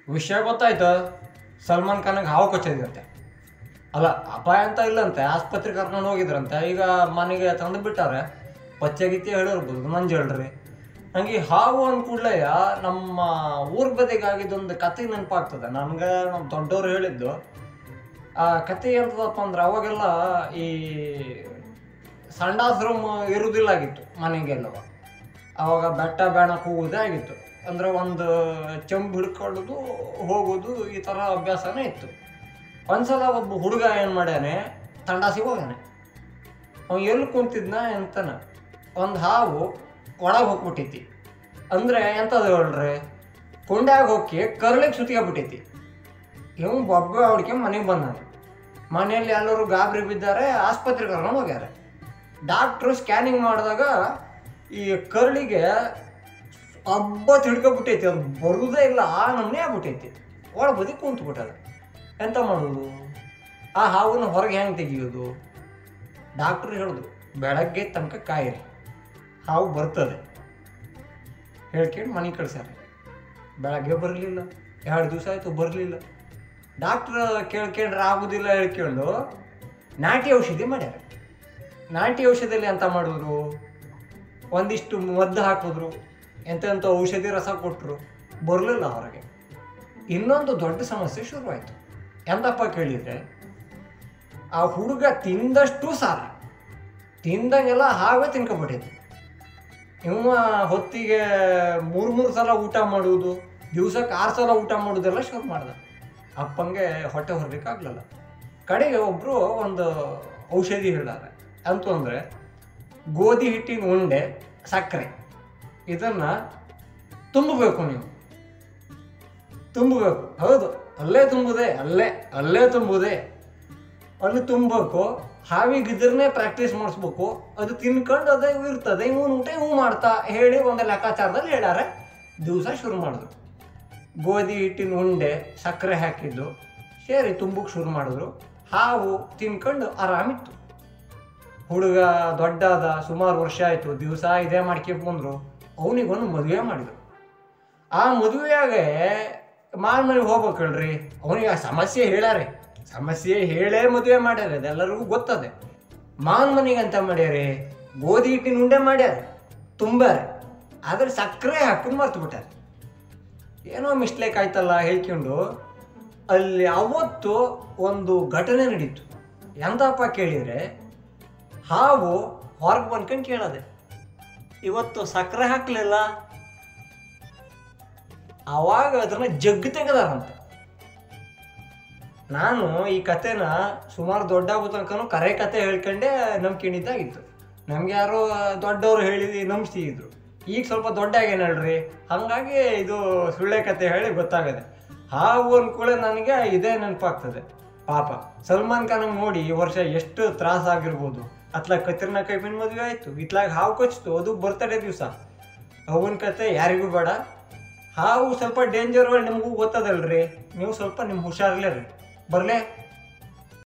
ವಿಷಯ ಗೊತ್ತಾಯ್ತು ಸಲ್ಮಾನ್ ಖಾನ್ಗೆ ಹಾವು ಕಚ್ಚೋದಿರುತ್ತೆ ಅಲ್ಲ ಅಪಾಯ ಅಂತ ಇಲ್ಲಂತೆ ಆಸ್ಪತ್ರೆ ಕರ್ಕೊಂಡು ಹೋಗಿದ್ರಂತೆ ಈಗ ಮನೆಗೆ ತಂದು ಬಿಟ್ಟಾರೆ ಪಚ್ಚೆ ಗಿಚ್ಚೆ ಹೇಳಿರ್ಬೋದು ನಂಜು ಹೇಳ್ರಿ ನಂಗೆ ಈ ಹಾವು ಅಂದ ಕೂಡಲೇ ನಮ್ಮ ಊರ್ ಬದಿಗೆ ಆಗಿದ್ದೊಂದು ಕತೆ ನೆನಪಾಗ್ತದೆ ನನ್ಗೆ ನಮ್ಮ ದೊಡ್ಡವ್ರು ಹೇಳಿದ್ದು ಆ ಕತೆ ಎಂತದಪ್ಪ ಅಂದ್ರೆ ಅವಾಗೆಲ್ಲ ಈ ಸಂಡಾಸ್ ರೂಮ್ ಇರುವುದಿಲ್ಲ ಆಗಿತ್ತು ಮನೆಗೆಲ್ಲವ ಅವಾಗ ಬೆಟ್ಟ ಬೇಣ ಕೂಗುದೇ ಆಗಿತ್ತು ಅಂದ್ರೆ ಒಂದು ಚೆಂಬು ಹಿಡ್ಕೊಳ್ಳೋದು ಹೋಗೋದು ಈ ಥರ ಅಭ್ಯಾಸನೇ ಇತ್ತು ಒಂದ್ಸಲ ಒಬ್ಬ ಹುಡುಗ ಏನು ಮಾಡ್ಯಾನೆ ತಂಡಾಸಿಗೆ ಹೋಗ್ಯಾನೆ ಅವ್ನು ಎಲ್ಲಿ ಕುಂತಿದ್ನ ಎಂತನ ಒಂದು ಹಾವು ಒಳಗೆ ಹೋಗ್ಬಿಟ್ಟೈತಿ ಅಂದ್ರೆ ಎಂಥದ್ದು ಹೇಳ್ರಿ ಕೊಂಡ್ಯಾಗ ಹೋಗಿ ಕರ್ಳಿಗೆ ಸುತ್ತಿಗೆ ಬಿಟ್ಟೈತಿ ಇವ್ ಒಬ್ಬ ಹುಡ್ಕೆ ಮನೆಗೆ ಬಂದಾನೆ ಮನೆಯಲ್ಲಿ ಎಲ್ಲರೂ ಗಾಬರಿ ಬಿದ್ದಾರೆ ಆಸ್ಪತ್ರೆಗೆ ಕರ್ಕೊಂಡು ಹೋಗ್ಯಾರ ಡಾಕ್ಟ್ರು ಸ್ಕ್ಯಾನಿಂಗ್ ಮಾಡಿದಾಗ ಈ ಕರ್ಳಿಗೆ ಹಬ್ಬ ತಿಳ್ಕೊಬಿಟ್ಟೈತಿ ಅದು ಬರುವುದೇ ಇಲ್ಲ ಆ ನಮ್ಮನೆ ಆಗ್ಬಿಟ್ಟೈತಿ ಒಳ ಬದಿ ಕುಂತು ಬಿಟ್ಟದ ಎಂತ ಮಾಡೋದು ಆ ಹಾವನ್ನು ಹೊರಗೆ ಹೆಂಗೆ ತೆಗಿಯೋದು ಡಾಕ್ಟ್ರು ಹೇಳಿದ್ರು ಬೆಳಗ್ಗೆ ತನಕ ಕಾಯಿರಿ ಹಾವು ಬರ್ತದೆ ಹೇಳ್ಕೊಂಡು ಮನೆಗೆ ಕಳ್ಸ್ಯಾರ ಬೆಳಗ್ಗೆ ಬರಲಿಲ್ಲ ಎರಡು ದಿವಸ ಆಯಿತು ಬರಲಿಲ್ಲ ಡಾಕ್ಟ್ರ್ ಕೇಳ್ಕೊಂಡ್ರೆ ಆಗೋದಿಲ್ಲ ಹೇಳ್ಕೊಂಡು ನಾಟಿ ಔಷಧಿ ಮಾಡ್ಯಾರ ನಾಟಿ ಔಷಧಿಯಲ್ಲಿ ಎಂತ ಮಾಡಿದ್ರು ಒಂದಿಷ್ಟು ಮದ್ದು ಹಾಕಿದ್ರು ಎಂತೆಂಥ ಔಷಧಿ ರಸ ಕೊಟ್ಟರು ಬರಲಿಲ್ಲ ಹೊರಗೆ ಇನ್ನೊಂದು ದೊಡ್ಡ ಸಮಸ್ಯೆ ಶುರುವಾಯಿತು ಎಂತಪ್ಪ ಕೇಳಿದರೆ ಆ ಹುಡುಗ ತಿಂದಷ್ಟು ಸಾಲ ತಿಂದಂಗೆಲ್ಲ ಹಾವೇ ತಿನ್ಕೊಬಿಟ್ಟೈತಿ ಇವ ಹೊತ್ತಿಗೆ ಮೂರು ಮೂರು ಸಲ ಊಟ ಮಾಡುವುದು ದಿವ್ಸಕ್ಕೆ ಆರು ಸಲ ಊಟ ಮಾಡೋದೆಲ್ಲ ಶುರು ಮಾಡ್ದ ಅಪ್ಪಂಗೆ ಹೊಟ್ಟೆ ಹೊರಲಿಕ್ಕಾಗ್ಲಿಲ್ಲ ಕಡೆಗೆ ಒಬ್ಬರು ಒಂದು ಔಷಧಿ ಹೇಳಿದ್ದಾರೆ ಅಂತೂ ಅಂದರೆ ಗೋಧಿ ಹಿಟ್ಟಿನ ಉಂಡೆ ಸಕ್ಕರೆ ಇದನ್ನು ತುಂಬಬೇಕು ನೀವು ತುಂಬಬೇಕು ಹೌದು ಅಲ್ಲೇ ತುಂಬುದೆ ಅಲ್ಲೇ ಅಲ್ಲೇ ತುಂಬುದೆ ಅಲ್ಲಿ ತುಂಬಬೇಕು ಹಾವಿಗಿದ್ರನ್ನೇ ಪ್ರಾಕ್ಟೀಸ್ ಮಾಡಿಸ್ಬೇಕು ಅದು ತಿನ್ಕೊಂಡು ಅದೇ ಇರ್ತದೆ ಇವನು ಊಟ ಇವು ಮಾಡ್ತಾ ಹೇಳಿ ಒಂದು ಲೆಕ್ಕಾಚಾರದಲ್ಲಿ ಹೇಳ್ಯಾರೆ ದಿವಸ ಶುರು ಮಾಡಿದ್ರು ಗೋಧಿ ಹಿಟ್ಟಿನ ಉಂಡೆ ಸಕ್ಕರೆ ಹಾಕಿದ್ದು ಸೇರಿ ತುಂಬಕ್ಕೆ ಶುರು ಮಾಡಿದ್ರು ಹಾವು ತಿನ್ಕೊಂಡು ಆರಾಮಿತ್ತು ಹುಡುಗ ದೊಡ್ಡಾದ ಸುಮಾರು ವರ್ಷ ಆಯಿತು ದಿವಸ ಇದೇ ಮಾಡ್ಕೊಂಡ್ ಬಂದ್ರು ಅವನಿಗೊಂದು ಮದುವೆ ಮಾಡಿದ್ರು ಆ ಮದುವೆಯಾಗೆ ಮಾಲ್ ಮನೆಗೆ ಹೋಗ್ಬೇಕು ಹೇಳ್ರಿ ಅವನಿಗೆ ಆ ಸಮಸ್ಯೆ ಹೇಳ್ಯಾರೆ ಸಮಸ್ಯೆ ಹೇಳೇ ಮದುವೆ ಮಾಡ್ಯಾರ ಅದೆಲ್ಲರಿಗೂ ಗೊತ್ತದೆ ಮಾನ್ ಮನೆಗೆ ಅಂತ ಮಾಡ್ಯಾರೆ ಗೋಧಿ ಹಿಟ್ಟಿನ ಉಂಡೆ ಮಾಡ್ಯಾರ ತುಂಬ್ಯಾರೆ ಆದ್ರೆ ಸಕ್ಕರೆ ಹಾಕೊಂಡು ಮರ್ತು ಬಿಟ್ಟಾರೆ ಏನೋ ಮಿಸ್ಟೇಕ್ ಆಯ್ತಲ್ಲ ಹೇಳ್ಕೊಂಡು ಅಲ್ಲಿ ಅವತ್ತು ಒಂದು ಘಟನೆ ನಡೀತು ಎಂತಪ್ಪ ಕೇಳಿದರೆ ಹಾವು ಹೊರಗೆ ಬಂದ್ಕೊಂಡು ಕೇಳದೆ ಇವತ್ತು ಸಕ್ಕರೆ ಹಾಕ್ಲಿಲ್ಲ ಅವಾಗ ಅದನ್ನ ಜಗ್ಗು ತೆಗೆದಾರಂತೆ ನಾನು ಈ ಕತೆನ ಸುಮಾರು ದೊಡ್ಡ ಆಗೋ ತನಕನೂ ಕರೆ ಕತೆ ಹೇಳ್ಕೊಂಡೆ ನಂಬ್ಕೊಂಡಿದ್ದಾಗಿತ್ತು ನಮ್ಗೆ ಯಾರೋ ದೊಡ್ಡವರು ಹೇಳಿದಿ ನಂಬಿಸಿದ್ರು ಈಗ ಸ್ವಲ್ಪ ದೊಡ್ಡ ಆಗೇನಲ್ರಿ ಹಾಗಾಗಿ ಇದು ಸುಳ್ಳೆ ಕತೆ ಹೇಳಿ ಗೊತ್ತಾಗದೆ ಹಾವು ಅನ್ಕೂಳೆ ನನಗೆ ಇದೇ ನೆನಪಾಗ್ತದೆ ಪಾಪ ಸಲ್ಮಾನ್ ಖಾನ್ ನೋಡಿ ಈ ವರ್ಷ ಎಷ್ಟು ತ್ರಾಸ ಆಗಿರ್ಬೋದು ಅತ್ಲಾಗ ಕತ್ರಿನ ಕೈಬಿನ ಮದುವೆ ಆಯ್ತು ಇತ್ಲಾಗ ಹಾವು ಕಚ್ತು ಅದು ಬರ್ತಡೇ ದಿವಸ ಅವನ ಕತೆ ಯಾರಿಗೂ ಬೇಡ ಹಾವು ಸ್ವಲ್ಪ ಡೇಂಜರ್ ನಿಮಗೂ ಗೊತ್ತದಲ್ರಿ ನೀವು ಸ್ವಲ್ಪ ನಿಮ್ಮ ಹುಷಾರ್ಲೇ ರೀ ಬರಲೇ